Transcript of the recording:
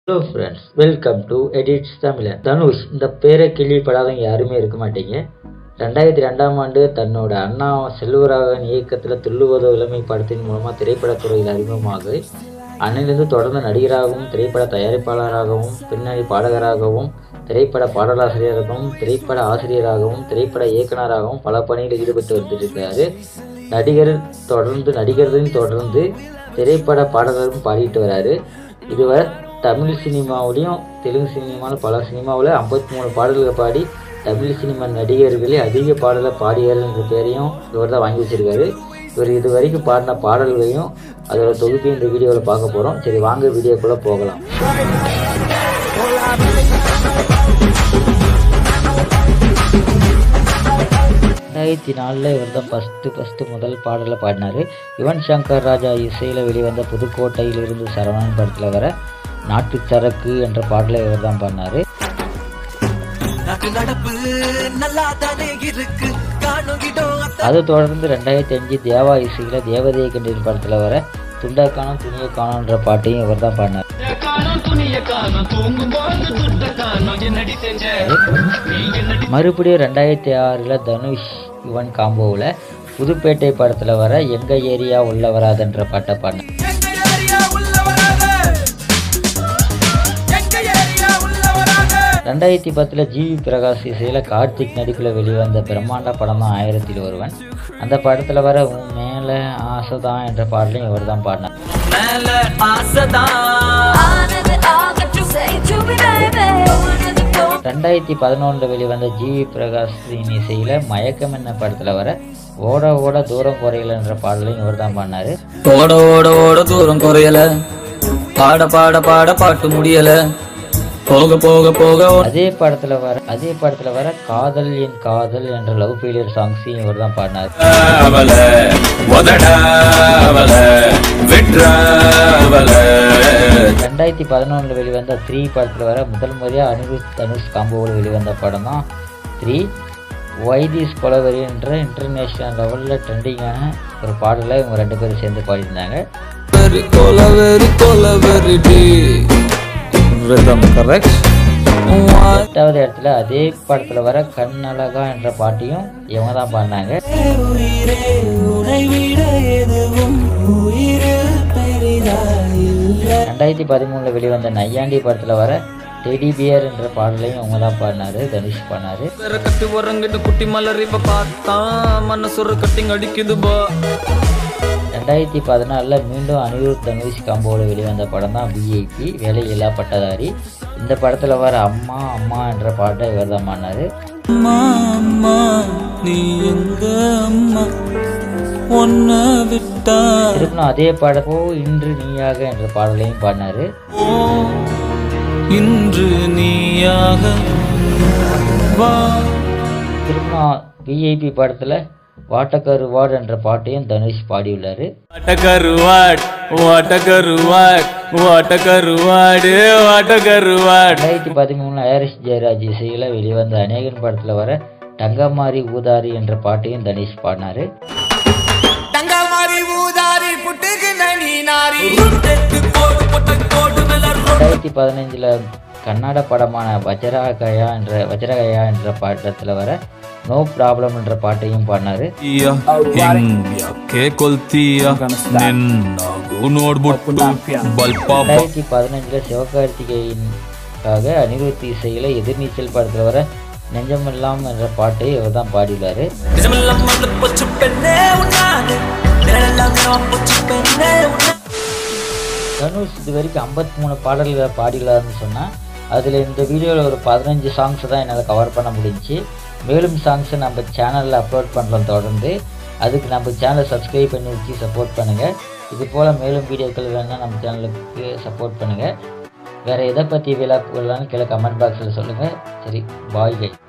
hello friends welcome to edits Tamizhan Dhanush இந்த பேரை கேள்விப்படாதவங்க யாருமே இருக்க மாட்டீங்க ரெண்டாயிரத்தி ரெண்டாம் ஆண்டு தன்னோட அண்ணா செல்வராகவன் இயக்கத்தில் துள்ளுவதோ இளமை படத்தின் மூலமாக திரைப்படத்துறையில் அறிமுகமாக அன்னிலிருந்து தொடர்ந்து நடிகராகவும் திரைப்பட தயாரிப்பாளராகவும் பின்னணி பாடகராகவும் திரைப்பட பாடலாசிரியராகவும் திரைப்பட ஆசிரியராகவும் திரைப்பட இயக்குனராகவும் பல பணிகளில் ஈடுபட்டு வந்துருக்காரு நடிகர் தொடர்ந்து நடிகரையும் தொடர்ந்து திரைப்பட பாடகரும் பாடிட்டு வராரு இதுவரை தமிழ் சினிமாவிலையும் தெலுங்கு சினிமாவில் பல சினிமாவில் ஐம்பத்தி மூணு பாடல்களை பாடி தமிழ் சினிமா நடிகர்களே அதிக பாடலை பாடியார் என்ற பேரையும் இவர் தான் வாங்கி வச்சிருக்காரு இவர் இது வரைக்கும் பாடின பாடல்களையும் அதோட தொகுப்பையும் இந்த வீடியோவில் பார்க்க போகிறோம் சரி வாங்க வீடியோக்குள்ளே போகலாம் ரெண்டாயிரத்தி நாலில் இவர் தான் ஃபஸ்ட்டு ஃபஸ்ட்டு முதல் பாடலை பாடினார் யுவன் சங்கர் ராஜா இசையில் வெளிவந்த புதுக்கோட்டையிலிருந்து சரவணன் படத்தில் வர நாட்டு சரக்கு என்ற பாடலை இவர் தான் பாடினார் நாட்டு நடப்பு நல்லா தானே இருக்கு காணுகிட்டோம் அதை தொடர்ந்து ரெண்டாயிரத்தி அஞ்சு தேவா இசையில் தேவதையை கண்டின் படத்தில் வர துண்டை காணும் துணியை காணுன்ற பாட்டையும் இவர் தான் பாடினார் மறுபடியும் ரெண்டாயிரத்தி ஆறில் தனுஷ் யுவன் காம்போவில் புதுப்பேட்டை படத்தில் வர எங்க ஏரியா உள்ள வராதுன்ற பாட்டை பாடினார் எங்க ஏரியா உள்ள வராத எங்க ஏரியா உள்ள வராத ரெண்டாயிரத்தி பத்தில் ஜிவி பிரகாஷ் இசையில் கார்த்திக் நடிப்பில் வெளிவந்த பிரம்மாண்ட படம் தான் ஆயிரத்தில் ஒருவன் அந்த படத்தில் வர உன் மேலே ஆசைதான் என்ற பாடலையும் இவர் தான் பாடினார் மேல ஆசைதான் ஆனது ஆகட்டும் say to me baby போனது போ ரெண்டாயிரத்தி பதினொன்றில் வெளிவந்த ஜிவி பிரகாஷின் இசையில் மயக்கம் என்ன படத்தில் வர ஓட ஓட தூரம் குறையல என்ற பாடலையும் இவர் தான் பாடினார் ஓட ஓட ஓட தூரம் குறையல பாட பாட பாட பாட்டு முடியல போக போக போக ஓ- அதே படத்தில் வர அதே படத்தில் வர காதல் என் காதல் என்ற லவ் ஃபெயிலியர் சாங்ஸையும் இவர் தான் பாடினார் அவள உதட அவள விட்ற அவள ரெண்டாயிரத்தி பதினொன்றில் வெளிவந்த த்ரீ படத்தில் வர முதல் முறையாக அனிருத் தனுஷ் காம்போவில் வெளிவந்த படம் தான் த்ரீ வைதிஸ் கொலவெறி என்ற இன்டர்நேஷ்னல் லெவலில் ட்ரெண்டிங்கான ஒரு பாடலை இவங்க ரெண்டு பேரும் சேர்ந்து பாடியிருந்தாங்க வெரி கொலவெரி கொலவெரி டி ரிதம் கரெக்ட் எட்டாவது இடத்துல அதே படத்தில் வர கண்ணழகா என்ற பாட்டையும் இவங்க தான் பாடினாங்க உயிரே உனை விட எதுவும் உயிரில் பெரிதா இல்ல ரெண்டாயிரத்தி பதிமூணில் வெளிவந்த நையாண்டி படத்தில் வர டெடி பியர் என்ற பாடலையும் அவங்க தான் பாடினாரு தனுஷ் பாடினாரு வேற கட்டி உறங்கிட்டு குட்டி மலர் இப்ப பார்த்தா மனசுற கட்டிங் அடிக்குது பா ரெண்டாயிரத்தி பதினாலில் மீண்டும் அனிருத் தனுஷ் காம்போவில் வெளிவந்த படம் தான் விஐபி வேலையில்லா பட்டதாரி இந்த படத்தில் வர அம்மா அம்மா என்ற பாட்டை இவர் தான் பாடினாரு அம்மா அம்மா நீ எங்க அம்மா ஒன்ன விட்டா திருப்பினும் அதே படப்போ இன்று நீயாக என்ற பாடலையும் பாடினாரு ஓ, இன்று நீயாக வா திருப்பினும் விஐபி படத்தில் வாட்டக்கருவாட் என்ற பாட்டையும் தனுஷ் பாடியுள்ளார் வாட்டக்கருவாட் வாட்டக்கருவாட் வாட்டக்கருவாடு வாட்டக்கருவாட் ரெண்டாயிரத்தி பதிமூணில் ஹாரிஸ் ஜெயராஜ் இசையில் வெளிவந்த அநேகன் படத்தில் வர தங்கமாரி ஊதாரி என்ற பாட்டையும் தனுஷ் பாடினாரு தங்க மாறி ஊதாரி புட்டுக்கு நனி நாரி ரொட்டெட்டு போடு பொட்டை போடு மேல ரெண்டாயிரத்தி பதினஞ்சில் கன்னட படமான வஜ்ரகயா என்ற வஜ்ரகயா என்ற பாட்டத்தில் வர நோ ப்ராப்ளம் என்ற பாட்டையும் பாடினாரு ಹಿಂಗ್ಯಾಕೆ ಕೊಲ್ತೀಯ ನಿನ್ನಾಗೂ ನೋಡ್ಬಿಟ್ಟು ಬಲ್ಪ ரெண்டாயிரத்தி பதினஞ்சில் சிவகார்த்திகேயனுக்காக அனிருத் இசையில் எதிர்நீச்சல் படத்தில் வர நெஞ்சமெல்லாம் என்ற பாட்டை இவர் தான் பாடியுள்ளார் நிஜமெல்லாம் வந்து போச்சு பெண்ணே உன்னாது நிழலெல்லாம் நான் போச்சு பெண்ணே உன்னாது தனுஷ் இது வரைக்கும் ஐம்பத்தி மூணு பாடல்களை பாடியுள்ளார்னு சொன்னால் அதில் இந்த வீடியோவில் ஒரு பதினஞ்சு சாங்ஸ் தான் என்னால் கவர் பண்ண முடிஞ்சுச்சு மேலும் சாங்ஸை நம்ம சேனலில் அப்லோட் பண்ணுறோம் தொடர்ந்து அதுக்கு நம்ம சேனலை சப்ஸ்கிரைப் பண்ணி வச்சு சப்போர்ட் பண்ணுங்கள் இது போல் மேலும் வீடியோக்கள் வேணும்னா நம்ம சேனலுக்கு சப்போர்ட் பண்ணுங்கள் வேறு எதை பற்றி விழா கீழே கமெண்ட் பாக்ஸில் சொல்லுங்கள் சரி பாய் கை